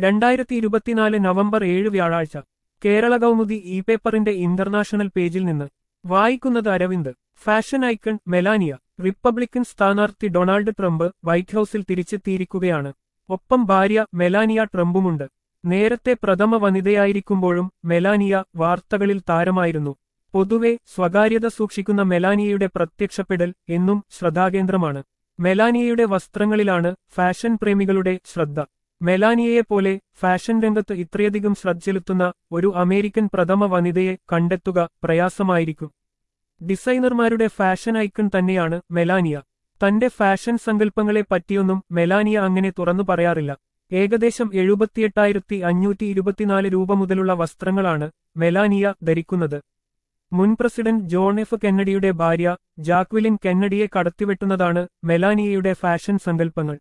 രണ്ടായിരത്തി ഇരുപത്തിനാല് നവംബർ ഏഴ് വ്യാഴാഴ്ച കേരള കൗമുദി ഇ പേപ്പറിന്റെ ഇന്റർനാഷണൽ പേജിൽ നിന്ന് വായിക്കുന്നത് Aravind fashion icon Melania Republican സ്ഥാനാർത്ഥി ഡൊണാൾഡ് ട്രംപ് വൈറ്റ് ഹൌസിൽ തിരിച്ചെത്തിയിരിക്കുകയാണ് ഒപ്പം ഭാര്യ മെലാനിയ ട്രംപുമുണ്ട് നേരത്തെ പ്രഥമ വനിതയായിരിക്കുമ്പോഴും മെലാനിയ വാർത്തകളിൽ താരമായിരുന്നു പൊതുവെ സ്വകാര്യത സൂക്ഷിക്കുന്ന മെലാനിയയുടെ പ്രത്യക്ഷപ്പെടൽ എന്നും ശ്രദ്ധാകേന്ദ്രമാണ് മെലാനിയയുടെ വസ്ത്രങ്ങളിലാണ് ഫാഷൻ പ്രേമികളുടെ ശ്രദ്ധ മെലാനിയയെപ്പോലെ ഫാഷൻ രംഗത്ത് ഇത്രയധികം ശ്രദ്ധ ചെലുത്തുന്ന ഒരു അമേരിക്കൻ പ്രഥമ വനിതയെ കണ്ടെത്തുക പ്രയാസമായിരിക്കും ഡിസൈനർമാരുടെ ഫാഷൻ ഐക്കൺ തന്നെയാണ് മെലാനിയ തന്റെ ഫാഷൻ സങ്കല്പങ്ങളെ പറ്റിയൊന്നും മെലാനിയ അങ്ങനെ തുറന്നു പറയാറില്ല ഏകദേശം എഴുപത്തിയെട്ടായിരത്തി അഞ്ഞൂറ്റി ഇരുപത്തിനാല് രൂപ മുതലുള്ള വസ്ത്രങ്ങളാണ് മെലാനിയ ധരിക്കുന്നത് മുൻ പ്രസിഡന്റ് ജോൺ എഫ് കെന്നഡിയുടെ ഭാര്യ ജാക്വിലിൻ കെന്നഡിയെ കടത്തിവെട്ടുന്നതാണ് മെലാനിയയുടെ ഫാഷൻ സങ്കല്പങ്ങൾ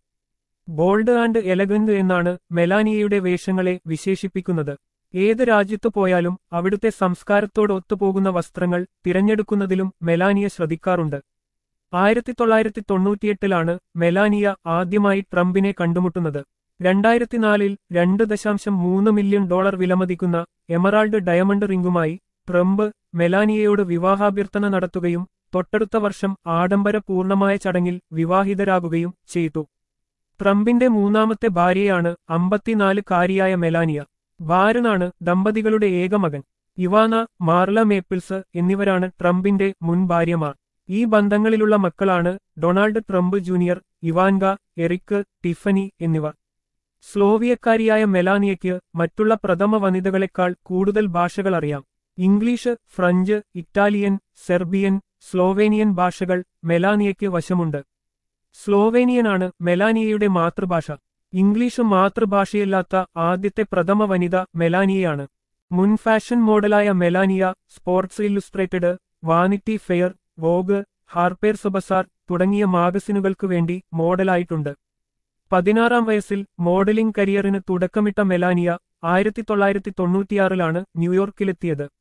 ബോൾഡ് ആൻഡ് എലഗന്റ് എന്നാണ് മെലാനിയയുടെ വേഷങ്ങളെ വിശേഷിപ്പിക്കുന്നത് ഏത് രാജ്യത്തു പോയാലും അവിടുത്തെ സംസ്കാരത്തോട് ഒത്തുപോകുന്ന വസ്ത്രങ്ങൾ തിരഞ്ഞെടുക്കുന്നതിലും മെലാനിയ ശ്രദ്ധിക്കാറുണ്ട് ആയിരത്തി തൊള്ളായിരത്തി തൊണ്ണൂറ്റിയെട്ടിലാണ് മെലാനിയ ആദ്യമായി ട്രംപിനെ കണ്ടുമുട്ടുന്നത് രണ്ടായിരത്തിനാലിൽ രണ്ട് ദശാംശം മൂന്ന് മില്യൺ ഡോളർ വിലമതിക്കുന്ന എമറാൾഡ് ഡയമണ്ട് റിംഗുമായി ട്രംപ് മെലാനിയയോട് വിവാഹാഭ്യർത്ഥന നടത്തുകയും തൊട്ടടുത്ത വർഷം ആഡംബര പൂർണ്ണമായ ചടങ്ങിൽ വിവാഹിതരാകുകയും ചെയ്തു ട്രംപിന്റെ മൂന്നാമത്തെ ഭാര്യയാണ് അമ്പത്തിനാലുകാരിയായ മെലാനിയ ഭാരനാണ് ദമ്പതികളുടെ ഏക മകൻ ഇവാന മാർല മേപ്പിൾസ് എന്നിവരാണ് ട്രംപിന്റെ മുൻ ഭാര്യമാർ ഈ ബന്ധങ്ങളിലുള്ള മക്കളാണ് Donald Trump junior Ivanka Eric Tiffany എന്നിവർ സ്ലോവിയക്കാരിയായ മെലാനിയയ്ക്ക് മറ്റുള്ള പ്രഥമ വനിതകളെക്കാൾ കൂടുതൽ ഭാഷകൾ അറിയാം English French Italian Serbian Slovenian ഭാഷകൾ മെലാനിയയ്ക്ക് വശമുണ്ട് സ്ലോവേനിയനാണ് മെലാനിയയുടെ മാതൃഭാഷ ഇംഗ്ലീഷ് മാതൃഭാഷയല്ലാത്ത ആദ്യത്തെ പ്രഥമ വനിത മെലാനിയയാണ് മുൻ ഫാഷൻ മോഡലായ Melania Sports Illustrated Vanity Fair Vogue Harper's Bazaar തുടങ്ങിയ മാഗസിനുകൾക്കു വേണ്ടി മോഡലായിട്ടുണ്ട് പതിനാറാം വയസ്സിൽ മോഡലിംഗ് കരിയറിന് തുടക്കമിട്ട മെലാനിയ ആയിരത്തി തൊള്ളായിരത്തി തൊണ്ണൂറ്റിയാറിലാണ് ന്യൂയോർക്കിലെത്തിയത്